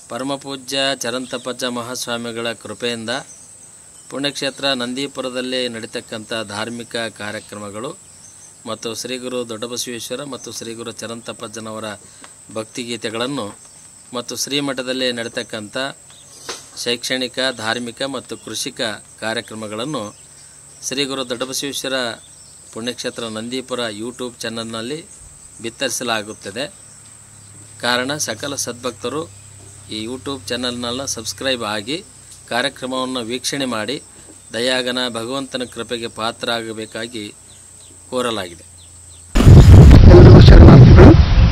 ಪರಮಪೂಜ್ಯ ಚರಂತಪಜ್ಜ ಮಹಾಸ್ವಾಮಿಗಳ ಕೃಪೆಯಿಂದ ಪುಣ್ಯಕ್ಷೇತ್ರ ನಂದೀಪುರದಲ್ಲಿ ನಡೀತಕ್ಕಂಥ ಧಾರ್ಮಿಕ ಕಾರ್ಯಕ್ರಮಗಳು ಮತ್ತು ಶ್ರೀಗುರು ದೊಡ್ಡಬಸವೇಶ್ವರ ಮತ್ತು ಶ್ರೀಗುರು ಚರಂತಪ್ಪಜ್ಜನವರ ಭಕ್ತಿಗೀತೆಗಳನ್ನು ಮತ್ತು ಶ್ರೀಮಠದಲ್ಲಿ ನಡೀತಕ್ಕಂಥ ಶೈಕ್ಷಣಿಕ ಧಾರ್ಮಿಕ ಮತ್ತು ಕೃಷಿಕ ಕಾರ್ಯಕ್ರಮಗಳನ್ನು ಶ್ರೀಗುರು ದೊಡ್ಡಬಸವೇಶ್ವರ ಪುಣ್ಯಕ್ಷೇತ್ರ ನಂದೀಪುರ ಯೂಟ್ಯೂಬ್ ಚಾನಲ್ನಲ್ಲಿ ಬಿತ್ತರಿಸಲಾಗುತ್ತದೆ ಕಾರಣ ಸಕಲ ಸದ್ಭಕ್ತರು ಈ ಯೂಟ್ಯೂಬ್ ಚಾನಲ್ನೆಲ್ಲ ಸಬ್ಸ್ಕ್ರೈಬ್ ಆಗಿ ಕಾರ್ಯಕ್ರಮವನ್ನು ವೀಕ್ಷಣೆ ಮಾಡಿ ದಯಾಗನ ಭಗವಂತನ ಕೃಪೆಗೆ ಪಾತ್ರ ಆಗಬೇಕಾಗಿ ಕೋರಲಾಗಿದೆ ಎಲ್ರಿಗೂ ಶರಣಾರ್ಥಿಗಳು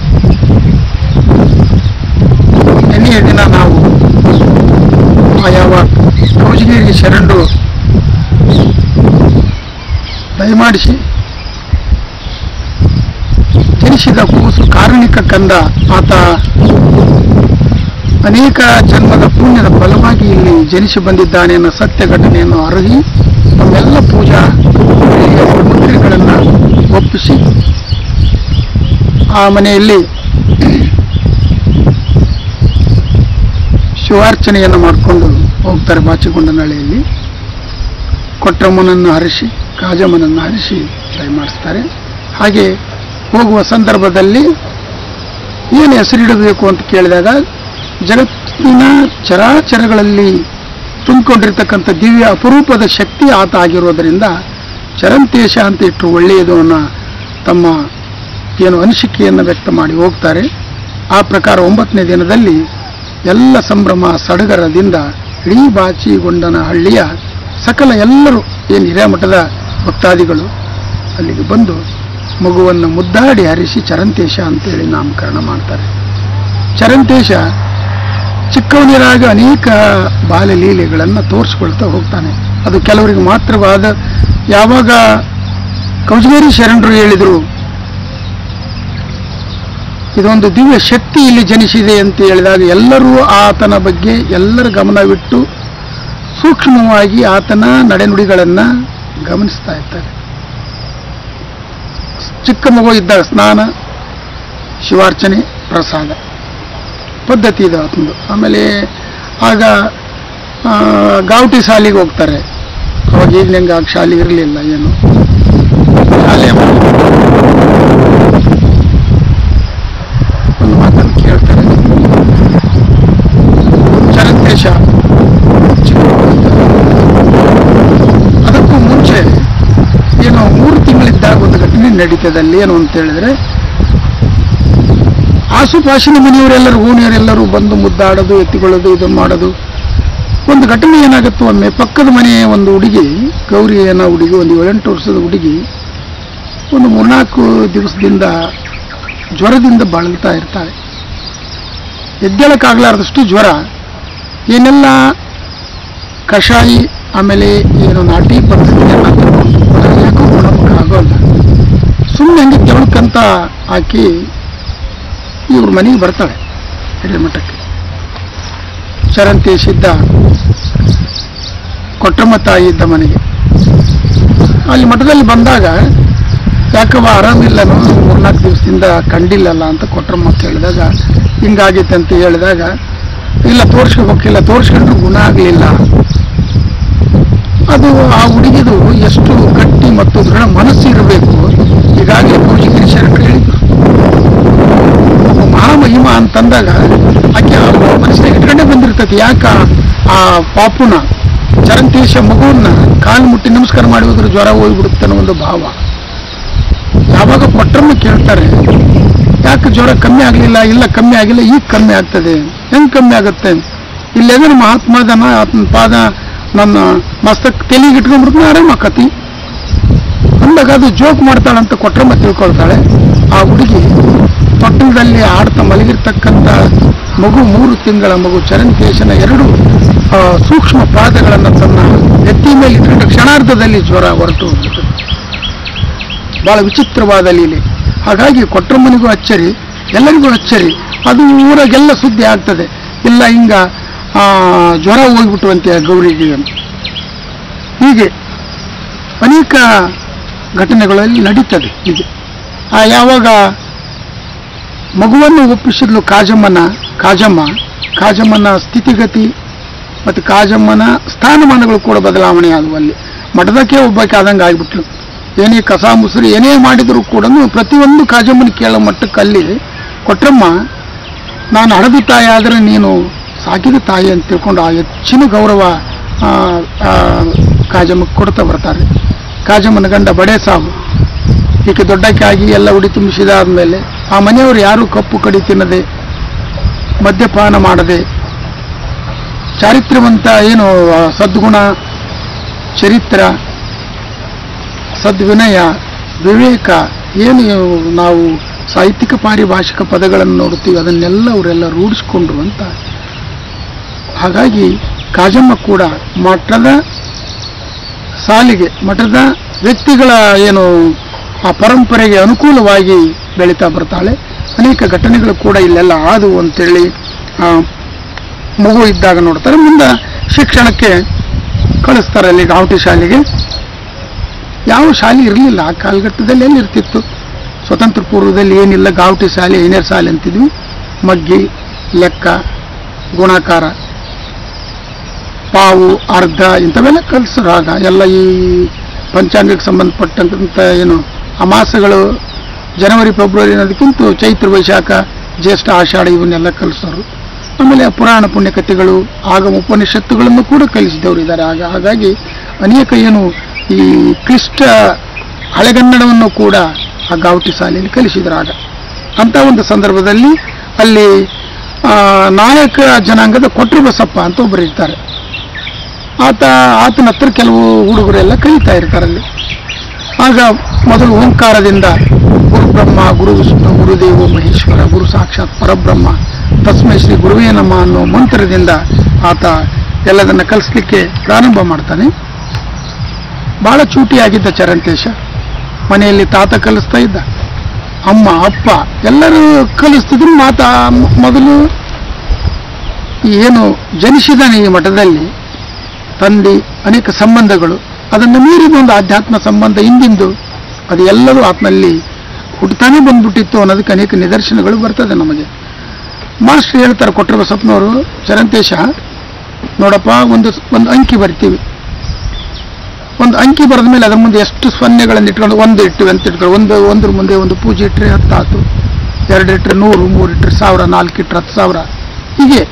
ನಿನ್ನೆಯ ದಿನ ನಾವು ಯಾವ ಕೌಜಗಿರಿ ಶರಣರು ದಯಮಾಡಿಸಿ ಜನಿಸಿದ ಕೂಸು ಕಾರುಣಿಕ ಕಂದ ಆತ ಅನೇಕ ಜನ್ಮದ ಪುಣ್ಯದ ಫಲವಾಗಿ ಇಲ್ಲಿ ಜನಿಸಿ ಬಂದಿದ್ದಾನೆ ಅನ್ನೋ ಸತ್ಯ ಘಟನೆಯನ್ನು ಅರಗಿ ನಮ್ಮೆಲ್ಲ ಪೂಜಾ ಸಾಮಗ್ರಿಗಳನ್ನು ಒಪ್ಪಿಸಿ ಆ ಮನೆಯಲ್ಲಿ ಶಿವಾರ್ಚನೆಯನ್ನು ಮಾಡಿಕೊಂಡು ಹೋಗ್ತಾರೆ ಬಾಚಿಗೊಂಡನಹಳ್ಳಿಯಲ್ಲಿ ಕೊಟ್ರಮ್ಮನನ್ನು ಹರಿಸಿ ಕಾಜಮ್ಮನನ್ನು ಹರಿಸಿ ದಯಮಾಡಿಸ್ತಾರೆ ಹಾಗೆ ಹೋಗುವ ಸಂದರ್ಭದಲ್ಲಿ ಏನು ಹೆಸರಿಡಬೇಕು ಅಂತ ಕೇಳಿದಾಗ ಜಗತ್ತಿನ ಚರಾಚರಗಳಲ್ಲಿ ತುಂಬಿಕೊಂಡಿರ್ತಕ್ಕಂಥ ದಿವ್ಯ ಅಪರೂಪದ ಶಕ್ತಿ ಆತ ಆಗಿರೋದರಿಂದ ಚರಂತೇಶ ಅಂತ ಇಟ್ಟರು ಒಳ್ಳೆಯದು ಅನ್ನೋ ತಮ್ಮ ಏನು ಅನಿಸಿಕೆಯನ್ನು ವ್ಯಕ್ತ ಮಾಡಿ ಹೋಗ್ತಾರೆ ಆ ಪ್ರಕಾರ ಒಂಬತ್ತನೇ ದಿನದಲ್ಲಿ ಎಲ್ಲ ಸಂಭ್ರಮ ಸಡಗರದಿಂದ ಇಡೀ ಬಾಚಿಗೊಂಡನ ಹಳ್ಳಿಯ ಸಕಲ ಎಲ್ಲರೂ ಏನು ಹಿರೇಮಠದ ಭಕ್ತಾದಿಗಳು ಅಲ್ಲಿಗೆ ಬಂದು ಮಗುವನ್ನು ಮುದ್ದಾಡಿ ಹರಿಸಿ ಚರಂತೇಶ ಅಂತೇಳಿ ನಾಮಕರಣ ಮಾಡ್ತಾರೆ ಚರಂತೇಶ ಚಿಕ್ಕವನಿರಾಗ ಅನೇಕ ಬಾಲ್ಯಲೀಲೆಗಳನ್ನು ತೋರಿಸ್ಕೊಳ್ತಾ ಹೋಗ್ತಾನೆ ಅದು ಕೆಲವರಿಗೆ ಮಾತ್ರವಾದ ಯಾವಾಗ ಕೌಜಗೇರಿ ಶರಣರು ಹೇಳಿದರು ಇದೊಂದು ದಿವ್ಯ ಶಕ್ತಿ ಇಲ್ಲಿ ಜನಿಸಿದೆ ಅಂತ ಹೇಳಿದಾಗ ಎಲ್ಲರೂ ಆತನ ಬಗ್ಗೆ ಎಲ್ಲರ ಗಮನವಿಟ್ಟು ಸೂಕ್ಷ್ಮವಾಗಿ ಆತನ ನಡೆನುಡಿಗಳನ್ನು ಗಮನಿಸ್ತಾ ಇರ್ತಾರೆ ಚಿಕ್ಕ ಮಗು ಇದ್ದಾಗ ಸ್ನಾನ ಶಿವಾರ್ಚನೆ ಪ್ರಸಾದ ಪದ್ಧತಿ ಇದೆ ಆತಂದು ಆಮೇಲೆ ಆಗ ಆ, ಗಾವಟಿ ಶಾಲೆಗೆ ಹೋಗ್ತಾರೆ ಅವಾಗ ಈಗಲಂಗೆ ಆಗ ಶಾಲೆ ಇರಲಿಲ್ಲ ಏನು ಶಾಲೆ ಒಂದು ಮಾತನ್ನು ಕೇಳ್ತಾರೆ ಚರಂತೇಶ ಅದಕ್ಕೂ ಮುಂಚೆ ಏನು ಮೂರು ತಿಂಗಳಿದ್ದಾಗ ಒಂದು ಘಟನೆ ನಡೀತದಲ್ಲಿ ಏನು ಅಂತ ಹೇಳಿದ್ರೆ ಆಸುಪಾಸಿನ ಮನೆಯವರೆಲ್ಲರೂ ಓಣಿಯವರೆಲ್ಲರೂ ಬಂದು ಮುದ್ದಾಡೋದು ಎತ್ತಿಕೊಳ್ಳೋದು ಇದನ್ನು ಮಾಡೋದು ಒಂದು ಘಟನೆ ಏನಾಗುತ್ತೆ ಒಮ್ಮೆ ಪಕ್ಕದ ಮನೆಯ ಒಂದು ಹುಡುಗಿ ಗೌರಿ ಅನ್ನೋ ಹುಡುಗಿ ಒಂದು ಏಳೆಂಟು ವರ್ಷದ ಹುಡುಗಿ ಒಂದು ಮೂರ್ನಾಲ್ಕು ದಿವಸದಿಂದ ಜ್ವರದಿಂದ ಬಳಲ್ತಾ ಇರ್ತಾಳೆ ಎದ್ದೇಳಕ್ಕಾಗಲಾರ್ದಷ್ಟು ಜ್ವರ ಏನೆಲ್ಲ ಕಷಾಯಿ ಆಮೇಲೆ ಏನು ನಾಟಿ ಪದ್ಧತಿಯನ್ನು ತಗೊಂಡು ಯಾಕೋ ಗುಣಮುಖ ಆಗೋಲ್ಲ ಸುಮ್ಮನೆ ಹಂಗೆ ತೆವಳ್ಕಂತ ಹಾಕಿ ಇವ್ರ ಮನೆಗೆ ಬರ್ತಾಳೆ ಹಿರೇಮಠಕ್ಕೆ ಚರಂತೇಶಿದ್ದ ಕೊಟ್ರಮ್ಮ ತಾಯಿ ಇದ್ದ ಮನೆಗೆ ಅಲ್ಲಿ ಮಠದಲ್ಲಿ ಬಂದಾಗ ಯಾಕವ ಆರಾಮಿಲ್ಲನೋ ಮೂರ್ನಾಲ್ಕು ದಿವಸದಿಂದ ಕಂಡಿಲ್ಲಲ್ಲ ಅಂತ ಕೊಟ್ರಮ್ಮ ಕೇಳಿದಾಗ ಹಿಂಗಾಗೈತೆ ಅಂತ ಹೇಳಿದಾಗ ಇಲ್ಲ ತೋರಿಸ್ಕೋಬೇಕಿಲ್ಲ ತೋರಿಸ್ಕೊಂಡ್ರು ಗುಣ ಆಗಲಿಲ್ಲ ಅದು ಆ ಹುಡುಗಿದು ಎಷ್ಟು ಗಟ್ಟಿ ಮತ್ತು ದೃಢ ಮನಸ್ಸು ಇರಬೇಕು ಈಗಾಗಲೇ ಪೂಜಗಿರಿ ಶರಣರು ಹೇಳಿದ್ರು ಒಬ್ಬ ಮಹಾಮಹಿಮ ಅಂತಂದಾಗ ಆಕೆ ಆ ಮನಸ್ಸಿನಾಗ ಇಟ್ಕೊಂಡೇ ಬಂದಿರ್ತೈತಿ ಯಾಕ ಆ ಪಾಪುನ ಚರಂತೇಶ ಮಗುವನ್ನ ಕಾಲು ಮುಟ್ಟಿ ನಮಸ್ಕಾರ ಮಾಡಿ ಹೋದ್ರೆ ಜ್ವರ ಹೋಗ್ಬಿಡುತ್ತೆ ಅನ್ನೋ ಒಂದು ಭಾವ ಯಾವಾಗ ಕೊಟ್ಟರನ್ನು ಕೇಳ್ತಾರೆ ಯಾಕೆ ಜ್ವರ ಕಮ್ಮಿ ಆಗಲಿಲ್ಲ ಇಲ್ಲ ಕಮ್ಮಿ ಆಗಿಲ್ಲ ಈಗ ಕಮ್ಮಿ ಆಗ್ತದೆ ಹೆಂಗ್ ಕಮ್ಮಿ ಆಗುತ್ತೆ ಇಲ್ಲೆದ್ರೆ ಮಹಾತ್ಮದನ ಆತನ ಪಾದ ನನ್ನ ಮಸ್ತಕ್ ತೆಲಿಗೆ ಇಟ್ಕೊಂಡ್ಬಿಡ್ತಾನೆ ಆರಾಮ ಆಕತಿ ಅಂದಾಗ ಅದು ಜೋಕ್ ಮಾಡ್ತಾಳಂತ ಕೊಟ್ರಮ್ಮ ತಿಳ್ಕೊಳ್ತಾಳೆ ಆ ಹುಡುಗಿ ತೊಟ್ಟಲದಲ್ಲಿ ಆಡ್ತಾ ಮಲಗಿರ್ತಕ್ಕಂಥ ಮಗು ಮೂರು ತಿಂಗಳ ಮಗು ಚರಂತೇಶನ ಎರಡು ಆ, ಸೂಕ್ಷ್ಮ ಪಾದಗಳನ್ನು ತನ್ನ ನೆತ್ತಿ ಮೇಲೆ ಇಟ್ಕೊಂಡ ಕ್ಷಣಾರ್ಧದಲ್ಲಿ ಜ್ವರ ಹೊರಟು ಹೋಗ್ಬಿಟ್ಟು ಬಹಳ ವಿಚಿತ್ರವಾದ ಲೀಲೆ ಹಾಗಾಗಿ ಕೊಟ್ರಮ್ಮನಿಗೂ ಅಚ್ಚರಿ ಎಲ್ಲರಿಗೂ ಅಚ್ಚರಿ ಅದು ಊರಾಗೆಲ್ಲ ಸುದ್ದಿ ಆಗ್ತದೆ ಇಲ್ಲ ಹಿಂಗ ಆ, ಜ್ವರ ಹೋಗ್ಬಿಟ್ಟುವಂತೆ ಗೌರಿಗೆ ಅಂತ ಹೀಗೆ ಅನೇಕ ಘಟನೆಗಳಲ್ಲಿ ನಡೀತದೆ ಹೀಗೆ ಆ ಯಾವಾಗ ಮಗುವನ್ನು ಒಪ್ಪಿಸಿದ್ಲು ಕಾಜಮ್ಮನ ಕಾಜಮ್ಮ ಕಾಜಮ್ಮನ ಸ್ಥಿತಿಗತಿ ಮತ್ತು ಕಾಜಮ್ಮನ ಸ್ಥಾನಮಾನಗಳು ಕೂಡ ಬದಲಾವಣೆ ಆದವು ಅಲ್ಲಿ ಮಠದಕ್ಕೆ ಒಬ್ಬಾಕೆ ಆದಂಗೆ ಆಗಿಬಿಟ್ಲು ಏನೇ ಕಸ ಮುಸುರಿ ಏನೇ ಮಾಡಿದರೂ ಕೂಡ ಪ್ರತಿಯೊಂದು ಕಾಜಮ್ಮನ ಕೇಳೋ ಮಟ್ಟಕ್ಕೆ ಅಲ್ಲಿ ಕೊಟ್ರಮ್ಮ ನಾನು ಹಡದು ತಾಯಿ ಆದರೆ ನೀನು ಸಾಕಿದ ತಾಯಿ ಅಂತ ತಿಳ್ಕೊಂಡು ಆ ಹೆಚ್ಚಿನ ಗೌರವ ಆ, ಆ, ಕಾಜಮ್ಮಕ್ಕೆ ಕೊಡ್ತಾ ಬರ್ತಾರೆ ಕಾಜಮ್ಮನ ಗಂಡ ಬಡೆ ಸಾವು ಈಕೆ ದೊಡ್ಡಕ್ಕೆ ಆಗಿ ಎಲ್ಲ ಉಡಿ ತುಂಬಿಸಿದಾದ್ಮೇಲೆ ಆ ಮನೆಯವರು ಯಾರು ಕಪ್ಪು ಕಡಿ ತಿನ್ನದೆ ಮದ್ಯಪಾನ ಮಾಡದೆ ಚಾರಿತ್ರ್ಯವಂತ ಏನು ಆ, ಸದ್ಗುಣ ಚರಿತ್ರ ಸದ್ವಿನಯ ವಿವೇಕ ಏನು ನಾವು ಸಾಹಿತ್ಯಿಕ ಪಾರಿಭಾಷಿಕ ಪದಗಳನ್ನು ನೋಡ್ತೀವಿ ಅದನ್ನೆಲ್ಲ ಅವರೆಲ್ಲ ರೂಢಿಸ್ಕೊಂಡ್ರು ಅಂತ ಹಾಗಾಗಿ ಕಾಜಮ್ಮ ಕೂಡ ಮಠದ ಸಾಲಿಗೆ ಮಠದ ವ್ಯಕ್ತಿಗಳ ಏನು ಆ ಪರಂಪರೆಗೆ ಅನುಕೂಲವಾಗಿ ಬೆಳೀತಾ ಬರ್ತಾಳೆ ಅನೇಕ ಘಟನೆಗಳು ಕೂಡ ಇಲ್ಲೆಲ್ಲ ಆದವು ಅಂತೇಳಿ ಆ, ಮಗು ಇದ್ದಾಗ ನೋಡ್ತಾರೆ ಮುಂದೆ ಶಿಕ್ಷಣಕ್ಕೆ ಕಳಿಸ್ತಾರೆ ಅಲ್ಲಿ ಗಾವಟಿ ಶಾಲೆಗೆ ಯಾವ ಶಾಲೆ ಇರಲಿಲ್ಲ ಆ ಕಾಲಘಟ್ಟದಲ್ಲಿ ಎಲ್ಲಿರ್ತಿತ್ತು ಸ್ವತಂತ್ರ ಪೂರ್ವದಲ್ಲಿ ಏನಿಲ್ಲ ಗಾವಟಿ ಶಾಲೆ ಏನೇರ್ ಶಾಲೆ ಅಂತಿದ್ವಿ ಮಗ್ಗಿ ಲೆಕ್ಕ ಗುಣಾಕಾರ ಪಾವು ಅರ್ಧ ಇಂಥವೆಲ್ಲ ಕಲಿಸ್ರು ಆಗ ಎಲ್ಲ ಈ ಪಂಚಾಂಗಕ್ಕೆ ಸಂಬಂಧಪಟ್ಟಂತ ಏನು ಅಮಾಸಗಳು ಜನವರಿ ಫೆಬ್ರವರಿ ಅನ್ನೋದಕ್ಕಿಂತ ಚೈತ್ರ ವೈಶಾಖ ಜ್ಯೇಷ್ಠ ಆಷಾಢ ಇವನ್ನೆಲ್ಲ ಕಲಿಸೋರು ಆಮೇಲೆ ಪುರಾಣ ಪುಣ್ಯಕಥೆಗಳು ಆಗಮ ಉಪನಿಷತ್ತುಗಳನ್ನು ಕೂಡ ಕಲಿಸಿದವರು ಇದ್ದಾರೆ ಆಗ ಹಾಗಾಗಿ ಅನೇಕ ಏನು ಈ ಕ್ಲಿಷ್ಟ ಹಳೆಗನ್ನಡವನ್ನು ಕೂಡ ಆ ಗಾವಟಿ ಶಾಲೆಯಲ್ಲಿ ಕಲಿಸಿದ್ರು ಆಗ ಅಂತ ಒಂದು ಸಂದರ್ಭದಲ್ಲಿ ಅಲ್ಲಿ ಆ, ನಾಯಕ ಜನಾಂಗದ ಕೊಟ್ರು ಬಸಪ್ಪ ಅಂತ ಒಬ್ಬರು ಇರ್ತಾರೆ ಆತ ಆತನ ಹತ್ರ ಕೆಲವು ಹುಡುಗರೆಲ್ಲ ಕಲಿತಾ ಇರ್ತಾರೆ ಅಲ್ಲಿ ಆಗ ಮೊದಲು ಓಂಕಾರದಿಂದ ಗುರು ಬ್ರಹ್ಮ ಗುರು ವಿಷ್ಣು ಗುರುದೇವ ಮಹೇಶ್ವರ ಗುರು ಸಾಕ್ಷಾತ್ ಪರಬ್ರಹ್ಮ ತಸ್ಮೈ ಶ್ರೀ ಗುರುವೇ ನಮ ಅನ್ನೋ ಮಂತ್ರದಿಂದ ಆತ ಎಲ್ಲದನ್ನ ಕಲಿಸ್ಲಿಕ್ಕೆ ಪ್ರಾರಂಭ ಮಾಡ್ತಾನೆ ಬಹಳ ಚೂಟಿಯಾಗಿದ್ದ ಚರಂತೇಶ ಮನೆಯಲ್ಲಿ ತಾತ ಕಲಿಸ್ತಾ ಇದ್ದ ಅಮ್ಮ ಅಪ್ಪ ಎಲ್ಲರೂ ಕಲಿಸ್ತಿದ್ರು ಮಾತ ಮೊದಲು ಏನು ಜನಿಸಿದಾನೆ ಈ ಮಠದಲ್ಲಿ ತಂದೆ ಅನೇಕ ಸಂಬಂಧಗಳು ಅದನ್ನು ಮೀರಿದ ಒಂದು ಆಧ್ಯಾತ್ಮ ಸಂಬಂಧ ಹಿಂದಿಂದು ಅದು ಎಲ್ಲರೂ ಆತ್ಮಲ್ಲಿ ಹುಟ್ಟುತ್ತಾನೆ ಬಂದ್ಬಿಟ್ಟಿತ್ತು ಅನ್ನೋದಕ್ಕೆ ಅನೇಕ ನಿದರ್ಶನಗಳು ಬರ್ತದೆ ನಮಗೆ ಮಾಸ್ಟರ್ ಹೇಳ್ತಾರೆ ಕೊಟ್ಟರು ಬಸಪ್ಪನವರು ಚರಂತೇಶ ನೋಡಪ್ಪ ಒಂದು ಒಂದು ಅಂಕಿ ಬರ್ತೀವಿ ಒಂದು ಅಂಕಿ ಬರೆದ ಮೇಲೆ ಅದ್ರ ಮುಂದೆ ಎಷ್ಟು ಸೊನ್ನೆಗಳನ್ನು ಇಟ್ಕೊಂಡು ಒಂದು ಇಟ್ಟಿವಿ ಅಂತ ಇಟ್ಕೊಂಡು ಒಂದು ಒಂದ್ರ ಮುಂದೆ ಒಂದು ಪೂಜೆ ಇಟ್ಟರೆ ಹತ್ತಾತು ಎರಡು ಇಟ್ಟರೆ ನೂರು ಮೂರು ಇಟ್ಟರೆ ಸಾವಿರ ನಾಲ್ಕು ಇಟ್ಟರೆ ಹತ್ತು ಸಾವಿರ ಹೀಗೆ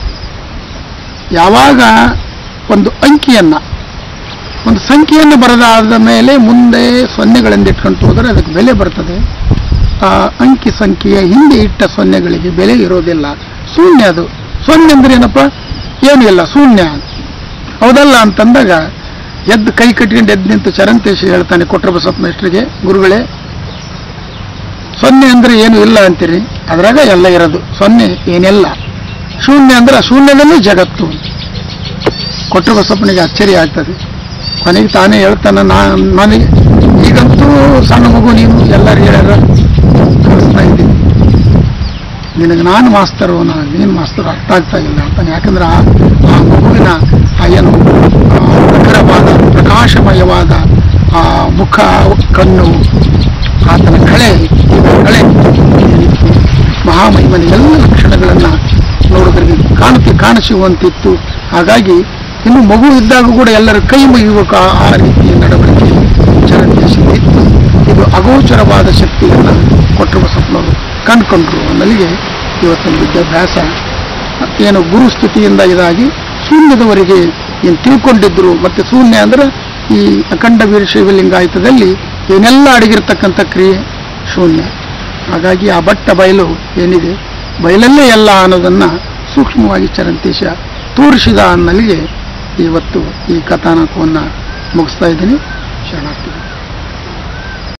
ಯಾವಾಗ ಒಂದು ಅಂಕಿಯನ್ನ ಒಂದು ಸಂಖ್ಯೆಯನ್ನು ಬರೆದಾದ ಮೇಲೆ ಮುಂದೆ ಸೊನ್ನೆಗಳಿಂದ ಇಟ್ಕೊಂಡು ಹೋದರೆ ಅದಕ್ಕೆ ಬೆಲೆ ಬರ್ತದೆ ಆ ಅಂಕಿ ಸಂಖ್ಯೆಯ ಹಿಂದೆ ಇಟ್ಟ ಸೊನ್ನೆಗಳಿಗೆ ಬೆಲೆ ಇರೋದಿಲ್ಲ ಶೂನ್ಯ ಅದು ಸೊನ್ನೆ ಅಂದ್ರೆ ಏನಪ್ಪ ಏನೂ ಇಲ್ಲ ಶೂನ್ಯ ಹೌದಲ್ಲ ಅಂತಂದಾಗ ಎದ್ದು ಕೈ ಕಟ್ಕೊಂಡು ಎದ್ದು ನಿಂತು ಚರಂತೇಶ ಹೇಳ್ತಾನೆ ಕೊಟ್ರ ಬಸಪ್ಪ ಮೇಷ್ಟ್ರಿಗೆ ಗುರುಗಳೇ ಸೊನ್ನೆ ಅಂದ್ರೆ ಏನು ಇಲ್ಲ ಅಂತೀರಿ ಅದ್ರಾಗ ಎಲ್ಲ ಇರೋದು ಸೊನ್ನೆ ಏನಿಲ್ಲ ಶೂನ್ಯ ಅಂದ್ರೆ ಆ ಶೂನ್ಯದಲ್ಲಿ ಜಗತ್ತು ಕೊಟ್ರ ಬಸಪ್ಪನಿಗೆ ಅಚ್ಚರಿ ಆಗ್ತದೆ ಕೊನೆಗೆ ತಾನೇ ಹೇಳ್ತಾನೆ ನಾ ನನಗೆ ಈಗಂತೂ ಸಣ್ಣ ಮಗು ನೀನು ಎಲ್ಲರೂ ಹೇಳ್ಯಾರ ಕಲಿಸ್ತಾ ಇದ್ದೀನಿ ನಿನಗೆ ನಾನು ಮಾಸ್ತರು ನಾನು ನೀನು ಮಾಸ್ತರು ಅರ್ಥ ಆಗ್ತಾ ಇಲ್ಲ ಅಂತಾನೆ ಯಾಕಂದ್ರೆ ಆ ಆ ಮಗುವಿನ ಆ ಏನು ಆ ಪ್ರಖರವಾದ ಪ್ರಕಾಶಮಯವಾದ ಆ ಮುಖ ಕಣ್ಣು ಆತನ ಕಳೆ ಕಳೆ ಏನಿತ್ತು ಮಹಾಮಹಿಮನ ಎಲ್ಲ ಲಕ್ಷಣಗಳನ್ನು ನೋಡೋದ್ರಿಗೆ ಕಾಣುತ್ತೆ ಕಾಣಿಸುವಂತಿತ್ತು ಹಾಗಾಗಿ ಇನ್ನು ಮಗು ಇದ್ದಾಗ ಕೂಡ ಎಲ್ಲರ ಕೈ ಮುಗಿಯುವ ಆ- ಆ ರೀತಿಯ ನಡವಳಿಕೆ ಚರಂತಿಸಿದ್ದು ಇದು ಅಗೋಚರವಾದ ಶಕ್ತಿಯನ್ನು ಕೊಟ್ಟರು ಬಸಪ್ಪನವರು ಕಂಡುಕೊಂಡ್ರು ಅನ್ನಲಿಗೆ ಇವತ್ತಿನ ವಿದ್ಯಾಭ್ಯಾಸ ಏನು ಗುರು ಸ್ಥಿತಿಯಿಂದ ಇದಾಗಿ ಶೂನ್ಯದವರೆಗೆ ಏನು ತಿಳ್ಕೊಂಡಿದ್ರು ಮತ್ತೆ ಶೂನ್ಯ ಅಂದ್ರೆ ಈ ಅಖಂಡ ವೀರಶೈವ ಲಿಂಗಾಯತದಲ್ಲಿ ಏನೆಲ್ಲ ಅಡಗಿರ್ತಕ್ಕಂಥ ಕ್ರಿಯೆ ಶೂನ್ಯ ಹಾಗಾಗಿ ಆ ಬಟ್ಟ ಬಯಲು ಏನಿದೆ ಬಯಲಲ್ಲೇ ಎಲ್ಲ ಅನ್ನೋದನ್ನ ಸೂಕ್ಷ್ಮವಾಗಿ ಚರಂತೇಶ ತೋರಿಸಿದ ಅನ್ನಲಿಗೆ ಇವತ್ತು ಈ ಕಥಾನಕವನ್ನು ಮುಗಿಸ್ತಾ ಇದ್ದೀನಿ ಶರಣಾರ್ಥಿ